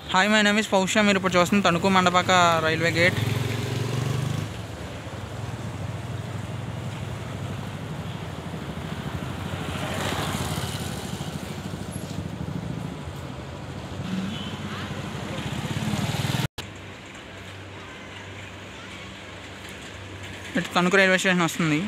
hi my name is Poushya మీరు ఇప్పుడు చూస్తున్న తణుకు మండపాక రైల్వే గేట్ ఇటు తణుకు రైల్వే స్టేషన్ వస్తుంది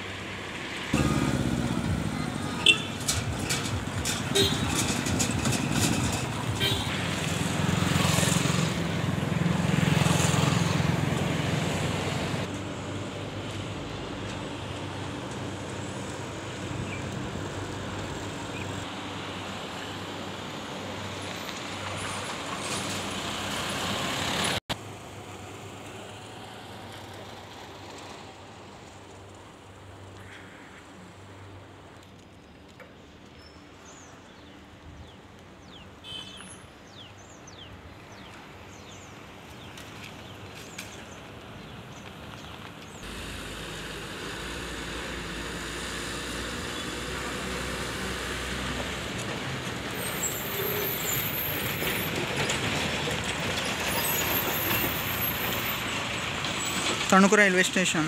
తణుకు రైల్వే స్టేషన్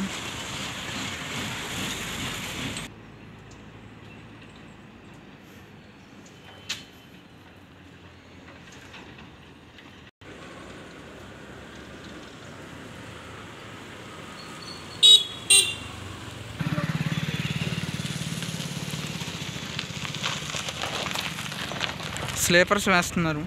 స్లీపర్స్ వేస్తున్నారు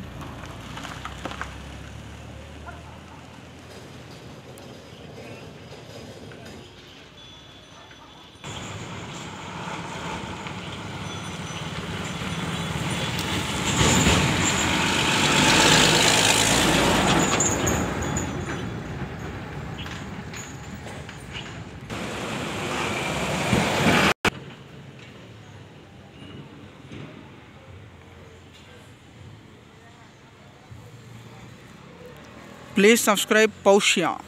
ప్లీజ్ సబ్స్క్రైబ్ పౌష్య